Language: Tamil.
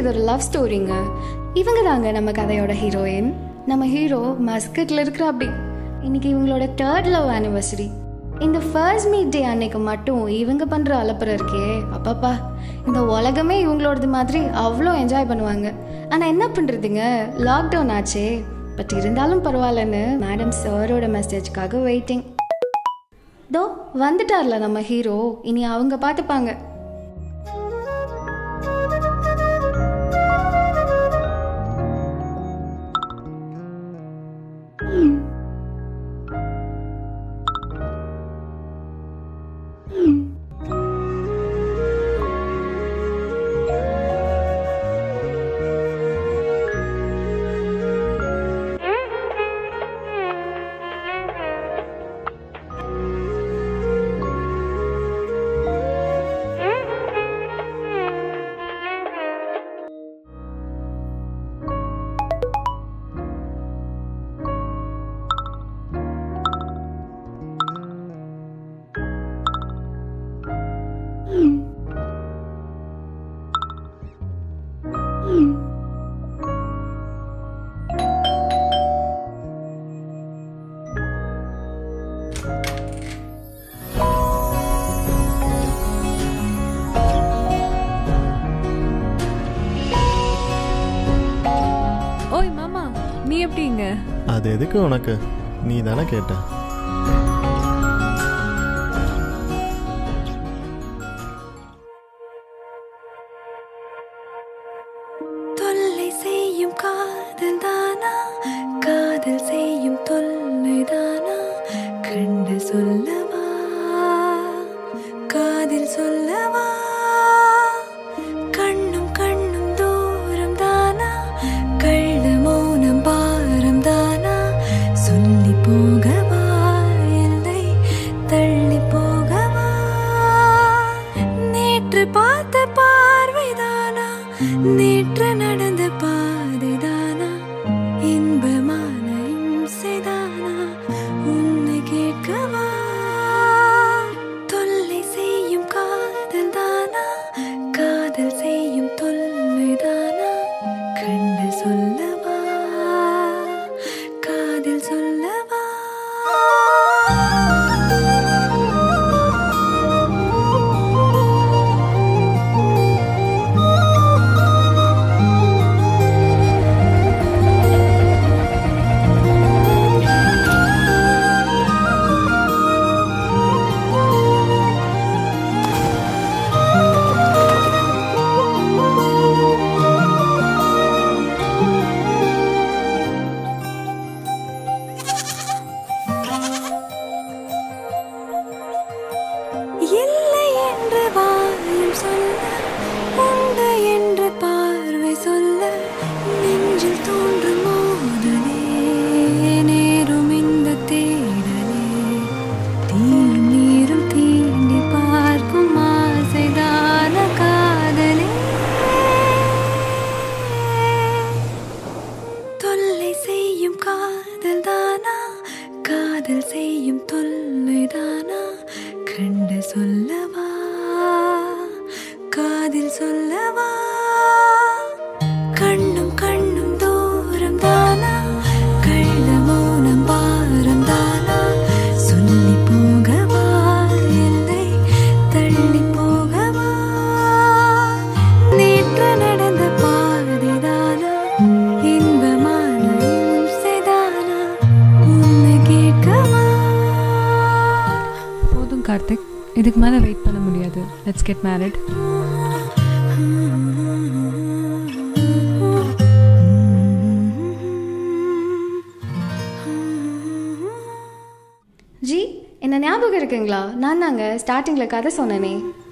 இது ஒரு லவ் ஸ்டோரிங்க இவங்க தாங்க நம்ம கதையோட ஹீரோயின் நம்ம ஹீரோ மஸ்கட்ல இருக்கிற அப்படி இன்னைக்கு இவங்களோட தேர்ட் லவ் ஆனிவர்சரி இந்த ஃபர்ஸ்ட் மீட் டே அன்னைக்கு மட்டும் இவங்க பண்ற அலப்பறை இருக்கே அப்பப்பா இந்த உலகமே இவங்களோடது மாதிரி அவ்வளோ என்ஜாய் பண்ணுவாங்க ஆனா என்ன பண்றதுங்க லாக்டவுன் ஆச்சே பட் இருந்தாலும் பரவாயில்லன்னு மேடம் சாரோட மெசேஜ்க்காக வெயிட்டிங் தோ வந்துட்டார்ல நம்ம ஹீரோ இனி அவங்க பார்த்துப்பாங்க ஓய் மாமா நீ எப்படிங்க அது எதுக்கு உனக்கு நீ தானே கேட்ட தொல்லை செய்யும் காதல் தானா காதல் செய்யும் தொல்லை தானா கண்டு சொல்லவா காதில் சொல்லவா கண்ணும் கண்ணும் தூரம் தானா கள்ள மௌனம் பாரம் தானா சொல்லி போகவா இல்லை தள்ளி போகவா நேற்று பார்த்த பார்வைதானா நேற்று நடந்த பாதைதானா இன்பமான இம்சைதானா உன்னை கேட்கவா தொல்லை செய்யும் காதல் தானா காதல் செய்யும் தொல்லைதானா கண்டு சொல்லவா காதில் சொல்லவா இல்லை என்று வாயும் சொல்ல உண்டு என்று பார்வை சொல்ல நெஞ்சில் தோன்றும் மோதலே நேரும் இந்த தேடலே தீயும் நீரும் தீண்டி பார்க்கும் ஆசைதான காதலே தொல்லை செய்யும் காதல் தானா காதல் செய்யும் தொல்லை தானா கண்டு சொல்லவா காதில் சொல்லவா கண்ணும் கண்ணும் தூரம் தானா கள்ள மௌனம் பாரம் தானா சொல்லி போகவா இல்லை தள்ளி போகவா நேற்று நடந்த பாதைதானா இன்பமான இம்சைதானா உன்னை கேட்கவா போதும் கார்த்திக் இதுக்கு மேலே வெயிட் பண்ண முடியாது லெட்ஸ் கெட் மேரிட் ஜி என்ன ஞாபகம் இருக்குங்களா நான் தாங்க ஸ்டார்டிங்கில் கதை சொன்னனே